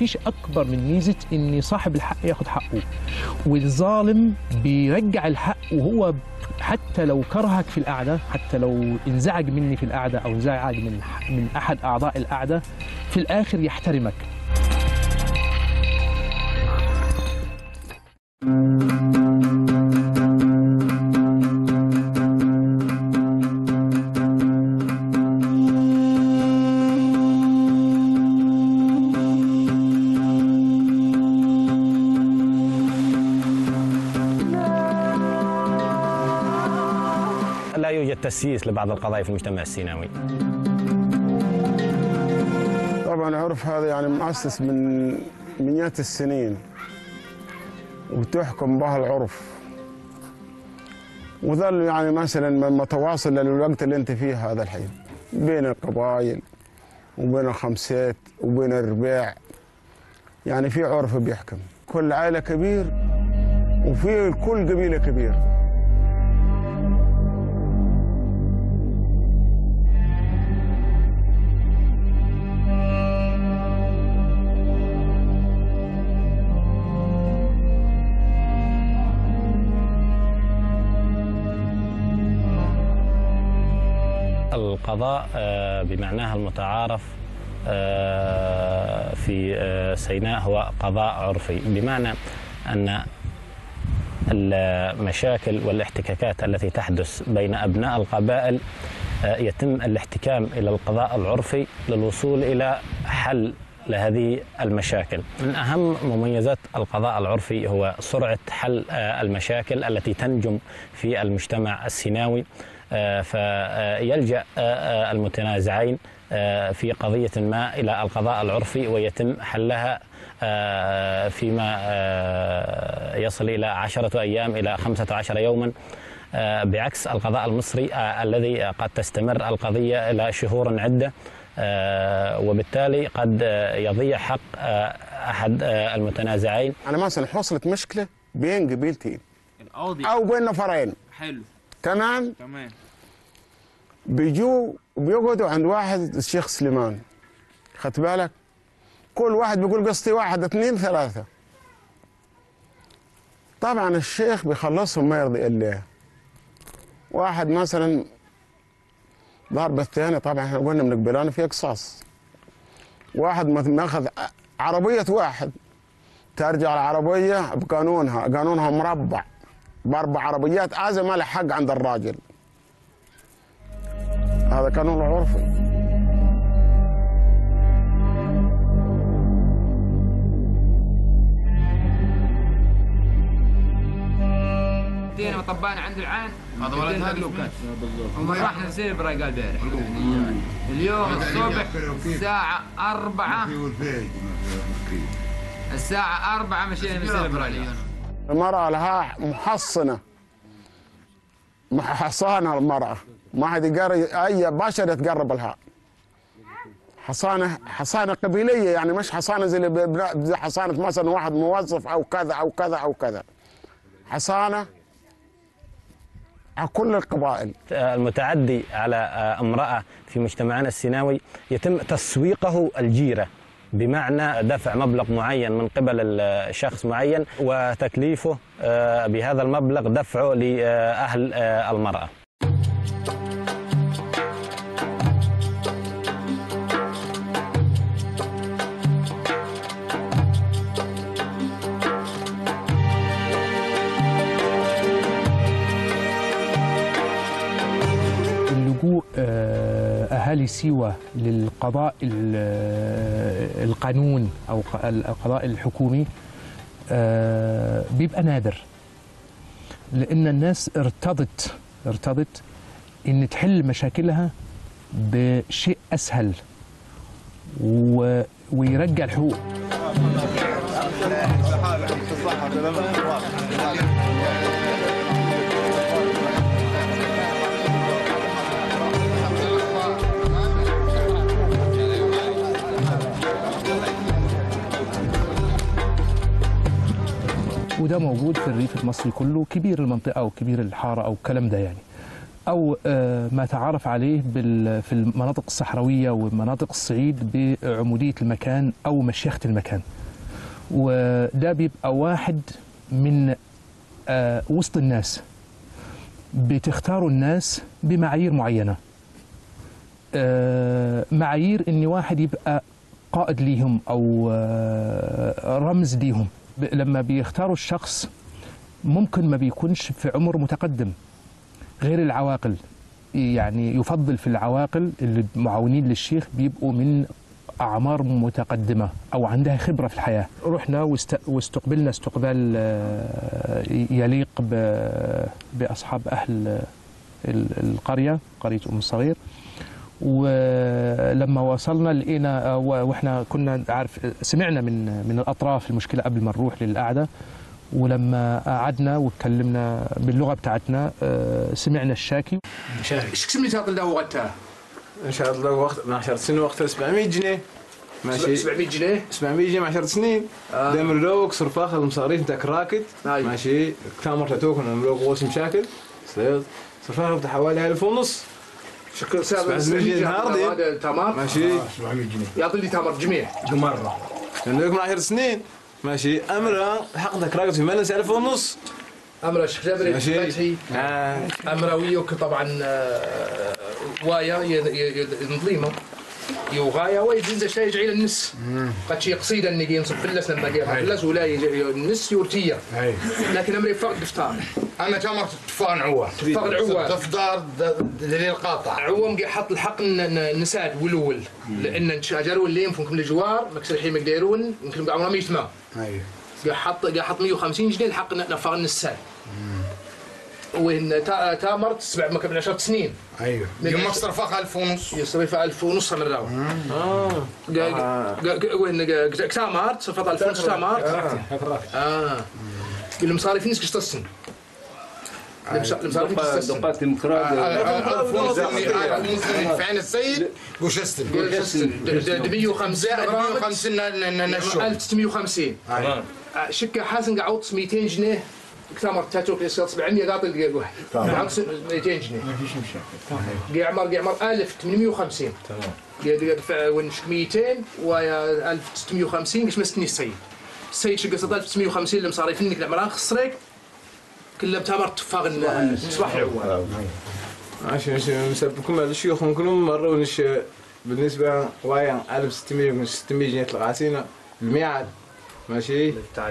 فيش اكبر من ميزه ان صاحب الحق ياخد حقه والظالم بيرجع الحق وهو حتى لو كرهك في القعده حتى لو انزعج مني في القعده او انزعج من من احد اعضاء القعده في الاخر يحترمك لا يوجد تسييس لبعض القضايا في المجتمع السيناوي طبعا العرف هذا يعني مؤسس من مئات السنين وتحكم به العرف وظل يعني مثلا متواصل للوقت اللي انت فيه هذا الحين بين القبائل وبين الخمسات وبين الرباع يعني في عرف بيحكم كل عائله كبير وفي كل قبيله كبير القضاء آه، بمعناها المتعارف آه، في آه، سيناء هو قضاء عرفي بمعنى أن المشاكل والاحتكاكات التي تحدث بين أبناء القبائل آه، يتم الاحتكام إلى القضاء العرفي للوصول إلى حل لهذه المشاكل من أهم مميزات القضاء العرفي هو سرعة حل آه، المشاكل التي تنجم في المجتمع السيناوي آه، فيلجأ آه، آه، المتنازعين آه، في قضية ما إلى القضاء العرفي ويتم حلها آه، فيما آه، يصل إلى عشرة أيام إلى خمسة عشر يوما آه، بعكس القضاء المصري آه، الذي قد تستمر القضية إلى شهور عدة آه، وبالتالي قد آه، يضيع حق آه، أحد آه، المتنازعين يعني مثلا حصلت مشكله بين قبيلتين القاضي او بين نفرين حلو تمام تمام بيجوا بيقعدوا عند واحد الشيخ سليمان خدت بالك كل واحد بيقول قصتي واحد اثنين ثلاثة طبعا الشيخ بيخلصهم ما يرضي الله واحد مثلا ضرب الثاني طبعا احنا قلنا من القبلان في قصاص واحد مثلا ماخذ عربية واحد ترجع العربية بقانونها قانونها مربع بأربع عربيات هذا ما له حق عند الراجل هذا قانون عرفي دينا وطبقنا عند العين هذا ولد هذا وما راح نسير براي قال بارح اليوم الصبح الساعة أربعة الساعة أربعة مشينا نسير براي المرأة لها محصنة حصانة المرأة ما حد يقرب أي بشر يتقرب لها حصانة حصانة قبيلية يعني مش حصانة زي اللي بن- زي حصانة مثلا واحد موظف أو كذا أو كذا أو كذا حصانة على كل القبائل المتعدي على امرأة في مجتمعنا السيناوي يتم تسويقه الجيرة بمعنى دفع مبلغ معين من قبل الشخص معين وتكليفه آه، بهذا المبلغ دفعه لأهل آه، المرأة اللجوء آه، أهالي سيوة للقضاء ال- آه، القانون أو ق- القضاء الحكومي آه، بيبقى نادر لأن الناس ارتضت ارتضت إن تحل مشاكلها بشيء أسهل و... ويرجع الحقوق وده موجود في الريف المصري كله كبير المنطقة أو كبير الحارة أو الكلام ده يعني او آه، ما تعرف عليه بال- في المناطق الصحراويه ومناطق الصعيد بعموديه المكان او مشيخه المكان وده بيبقى واحد من آه، وسط الناس بتختاروا الناس بمعايير معينه آه، معايير ان واحد يبقى قائد ليهم او آه، رمز ليهم ب- لما بيختاروا الشخص ممكن ما بيكونش في عمر متقدم غير العواقل يعني يفضل في العواقل اللي معاونين للشيخ بيبقوا من أعمار متقدمة أو عندها خبرة في الحياة رحنا واست- واستقبلنا استقبال آه، يليق ب- بأصحاب أهل ال- القرية قرية أم الصغير ولما وصلنا لقينا آه، و- واحنا كنا عارف سمعنا من من الاطراف المشكله قبل ما نروح للقعده ولما قعدنا واتكلمنا باللغه بتاعتنا آه، سمعنا الشاكي ايش كسبني تعطي له وقتها؟ ان شاء الله وقت من 10 سنين وقتها 700 جنيه ماشي 700 جنيه 700 جنيه من 10 سنين آه. دايما ملوك صرفاخ المصاريف نتاك راكد أيوة. ماشي كامر تاتوك ملوك غوص مشاكل صيد صرفاخ بتاع حوالي 1000 ونص شكل سعر 700 جنيه نهار دي. هذا تمر ماشي يعطي لي تمر جميع مره ملوك من 10 سنين ماشي امرا حقك راكد في ملس 1000 ونص امر الشيخ جابر ماشي فتحي آه. امراويوك طبعا آه، وايا ي- ي- نظيمه يوغايا ويجنز شيء يجعل النس قد شي قصيده اني جي نصب فلس لما جي فلس ولا يجي النس يورتيه لكن امري فقد دفتار انا تمر تفان عوا تفاق العوا تفدار دليل القاطع عوم قي حط الحق ن- ن- نساد ولول لان شجروا اللي يمكن الجوار مكسر الحين مقديرون يمكن عمرهم ما يجتمعوا ايوه قا حط قا حط 150 جنيه الحق ن- نفر النساد وين تا- تامر تسبع ما قبل 10 سنين ايوه يوم صرفها 1000 ونص يصرف 1000 ونص من الراوي اه وين تامر صرفت 1000 ونص تامر اه المصاريف نسك اشتصن المصاريف اشتصن دقات المكراد 1000 ونص في عين السيد وشستن 150 غرام 150 نشو 1650 شكه حاسن قاعد 200 جنيه كتامر تاتوك يصير 700 قاطي الدقيقة واحد قاعد 200 جنيه ما فيش مشاكل قاع عمر قاع عمر 1850 تمام قاعد دفع ونش 200 ويا 1650 قش مستني السيد السيد شقه 1650 اللي مصاريف انك العمران خسرك كله بتامر تفاغ المصباح العوال عشان عشان مسببكم هذا الشيوخ كلهم مرة ونش بالنسبة وايا 1600 من 600 جنيه الغاسينة الميعاد ماشي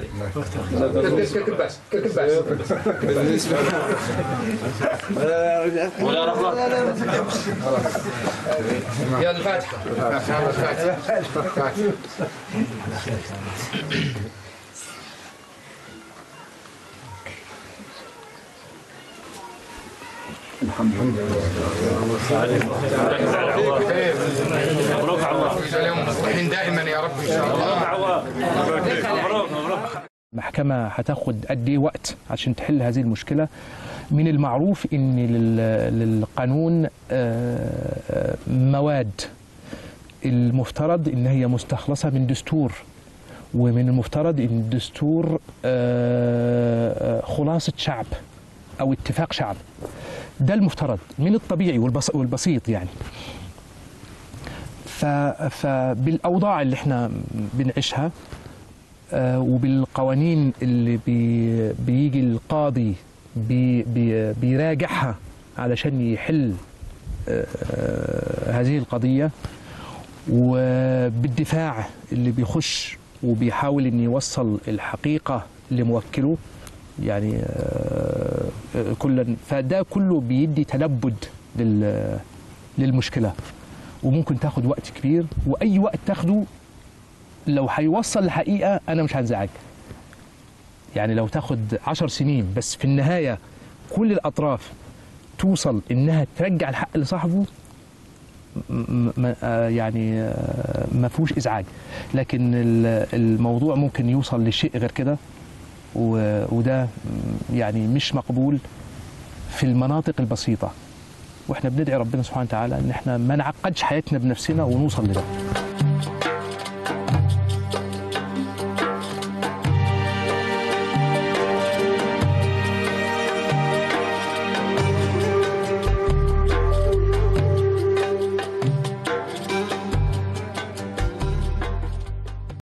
كالكباس كالكباس بالنسبة يا الفاتحه عليهم مصلحين دائما يا رب ان شاء الله المحكمة هتاخد قد ايه وقت عشان تحل هذه المشكلة من المعروف ان لل- للقانون آه، مواد المفترض ان هي مستخلصة من دستور ومن المفترض ان الدستور آه، آه، خلاصة شعب او اتفاق شعب ده المفترض من الطبيعي والبس- والبسيط يعني ف- فبالاوضاع اللي احنا بنعيشها آه، وبالقوانين اللي بي بيجي القاضي بي بي بيراجعها علشان يحل آه، آه، هذه القضية وبالدفاع اللي بيخش وبيحاول ان يوصل الحقيقة لموكله يعني آه، آه، كلا فده كله بيدي تلبد لل- للمشكلة وممكن تاخد وقت كبير واي وقت تاخده لو هيوصل الحقيقة أنا مش هنزعج يعني لو تاخد عشر سنين بس في النهاية كل الأطراف توصل إنها ترجع الحق لصاحبه م- م- آه يعني آه ما فيهوش إزعاج لكن ال- الموضوع ممكن يوصل لشيء غير كده و- وده م- يعني مش مقبول في المناطق البسيطة واحنا بندعي ربنا سبحانه وتعالى ان احنا ما نعقدش حياتنا بنفسنا ونوصل لده